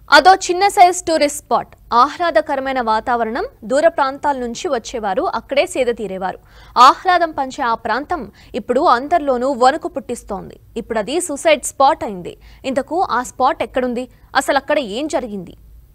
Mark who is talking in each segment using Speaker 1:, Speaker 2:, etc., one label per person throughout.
Speaker 1: అదో చిన్న size tourist spot ఆహ్లాదకరమైన వాతావరణం దూర ప్రాంతాల నుంచి వచ్చేవారు అక్కడే సేద తీరేవారు ఆహ్లాదం పంచే ఆ ప్రాంతం ఇప్పుడు అందరిలోనూ వణుకు పుట్టిస్తోంది ఇప్పుడు అది సూసైడ్ స్పాట్ అయింది ఇంతకు ఆ స్పాట్ ఎక్కడుంది అసలు అక్కడ ఏం జరిగింది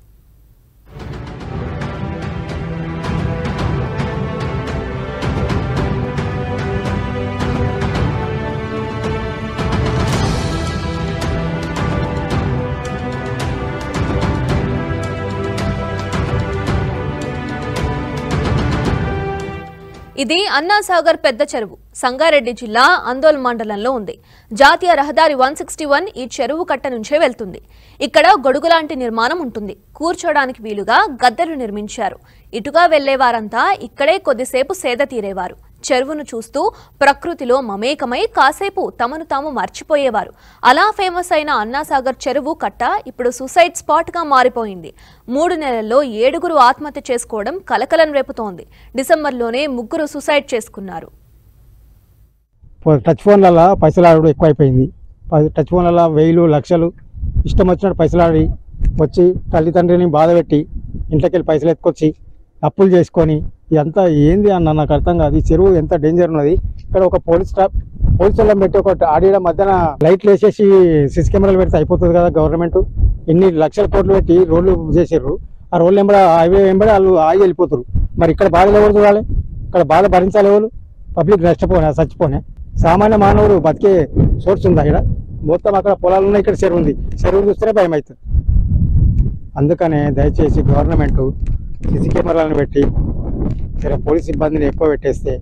Speaker 1: ఇది అన్నాసాగర్ పెద్ద చెరువు సంగారెడ్డి జిల్లా అందోల్ మండలంలో ఉంది జాతీయ రహదారి వన్ సిక్స్టీ వన్ ఈ చెరువు కట్ట నుంచే వెళ్తుంది ఇక్కడ గొడుగులాంటి నిర్మాణం ఉంటుంది కూర్చోడానికి వీలుగా గద్దెలు నిర్మించారు ఇటుగా వెళ్లేవారంతా ఇక్కడే కొద్దిసేపు సేద తీరేవారు చెరువును చూస్తూ ప్రకృతిలో మమేకమై కాసేపు తమను తాము మర్చిపోయేవారు అలా ఫేమస్ అయిన అన్నాసాగర్ చెరువు కట్ట ఇప్పుడు సూసైడ్ స్పాట్ గా మారిపోయింది మూడు నెలల్లో ఏడుగురు ఆత్మహత్య చేసుకోవడం కలకలం రేపుతోంది డిసెంబర్లోనే ముగ్గురు సూసైడ్ చేసుకున్నారు
Speaker 2: ఫో- టచ్ ఫోన్లలో పైసలు ఆడడం ఎక్కువైపోయింది ప- టచ్ ఫోన్లలో వెయ్యిలు లక్షలు ఇష్టం వచ్చినట్టు పైసలు ఆడి వచ్చి తల్లిదండ్రిని బాధ పెట్టి ఇంట్లోకి వెళ్ళి పైసలు ఎత్తుకొచ్చి అప్పులు చేసుకొని ఇదంతా ఏంది అన్న నాకు అర్థం కాదు ఈ చెరువు ఎంత డేంజర్ ఉన్నది ఇక్కడ ఒక పోలీస్ స్టాఫ్ పోలీస్ వాళ్ళని పెట్టి ఒక ఆడిడ మధ్యన లైట్లు వేసేసి సిసి కెమెరాలు పెడితే అయిపోతుంది కదా గవర్నమెంట్ ఎన్ని లక్షల కోట్లు పెట్టి రోడ్లు చేసారు ఆ రోడ్లు వెంబడి హైవే వెంబడి వాళ్ళు ఆగి వెళ్ళిపోతారు మరి ఇక్కడ బాధలు ఎవరు చూడాలి ఇక్కడ బాధ భరించాలి ఎవరు పబ్లిక్ నష్టపోనే చచ్చిపోనే సామాన్య మానవుడు బతికే సోర్స్ ఉందా ఇక్కడ మొత్తం అక్కడ పొలాలు ఉన్నాయి ఇక్కడ చెరువు ఉంది చెరువు చూస్తేనే భయం అవుతుంది అందుకనే దయచేసి గవర్నమెంట్ సిసి కెమెరాలను పెట్టి జర పోలీస్ సిబ్బందిని ఎక్కువ పెట్టేస్తే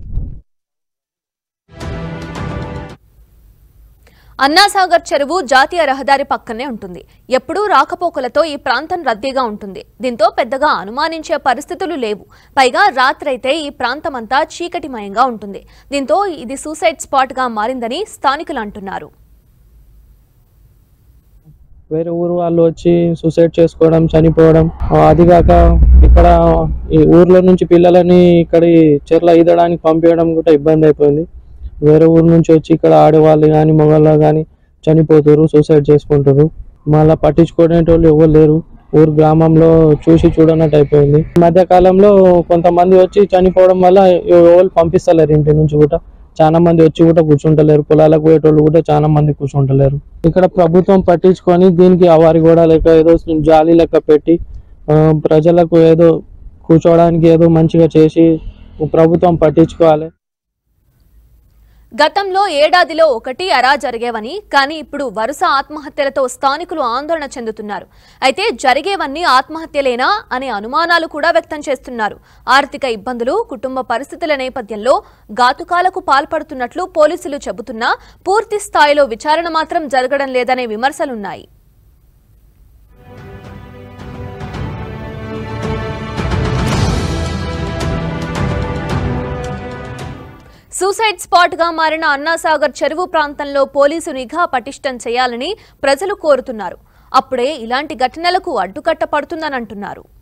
Speaker 1: అన్నాసాగర్ చెరువు జాతీయ రహదారి పక్కనే ఉంటుంది ఎప్పుడూ రాకపోకలతో ఈ ప్రాంతం రద్దీగా ఉంటుంది దీంతో పెద్దగా అనుమానించే పరిస్థితులు లేవు పైగా రాత్రైతే ఈ ప్రాంతమంతా చీకటిమయంగా ఉంటుంది దీంతో ఇది సూసైడ్ స్పాట్ గా మారిందని స్థానికులు అంటున్నారు
Speaker 3: వేరే ఊరు వాళ్ళు వచ్చి సూసైడ్ చేసుకోవడం చనిపోవడం ఆ, అదిగాక ఇక్కడ ఈ ఊర్లో నుంచి పిల్లలని ఇక్కడ చెర్ల ఈదడానికి పంపించడం కూడా ఇబ్బంది అయిపోయింది వేరే ఊరు నుంచి వచ్చి ఇక్కడ ఆడవాళ్ళు కానీ మగవాళ్ళు కానీ చనిపోతారు సూసైడ్ చేసుకుంటారు మళ్ళీ పట్టించుకునేటోళ్ళు ఎవరు లేరు ఊరు గ్రామంలో చూసి చూడనట్టు అయిపోయింది ఈ మధ్య కాలంలో కొంతమంది వచ్చి చనిపోవడం వల్ల ఎవరు పంపిస్తలేరు ఇంటి నుంచి కూడా చాలా మంది వచ్చి కూడా కూర్చుంటలేరు పొలాలకు పోయేటోళ్ళు కూడా చాలా మంది కూర్చుంటలేరు ఇక్కడ ప్రభుత్వం పట్టించుకొని దీనికి అవారి కూడా లెక్క ఏదో జాలి లెక్క పెట్టి ఆ, ప్రజలకు ఏదో కూర్చోవడానికి ఏదో మంచిగా చేసి ప్రభుత్వం పట్టించుకోవాలి
Speaker 1: గతంలో ఏడాదిలో ఒకటి అరా జరిగేవని కానీ ఇప్పుడు వరుస ఆత్మహత్యలతో స్థానికులు ఆందోళన చెందుతున్నారు అయితే జరిగేవన్నీ ఆత్మహత్యలేనా అనే అనుమానాలు కూడా వ్యక్తం చేస్తున్నారు ఆర్థిక ఇబ్బందులు కుటుంబ పరిస్థితుల నేపథ్యంలో ఘాతుకాలకు పాల్పడుతున్నట్లు పోలీసులు చెబుతున్నా పూర్తి స్థాయిలో విచారణ మాత్రం జరగడం లేదనే విమర్శలున్నాయి సూసైడ్ స్పాట్ గా మారిన అన్నాసాగర్ చెరువు ప్రాంతంలో పోలీసు నిఘా పటిష్టం చేయాలని ప్రజలు కోరుతున్నారు అప్పుడే ఇలాంటి ఘటనలకు అడ్డుకట్ట పడుతుందని అంటున్నారు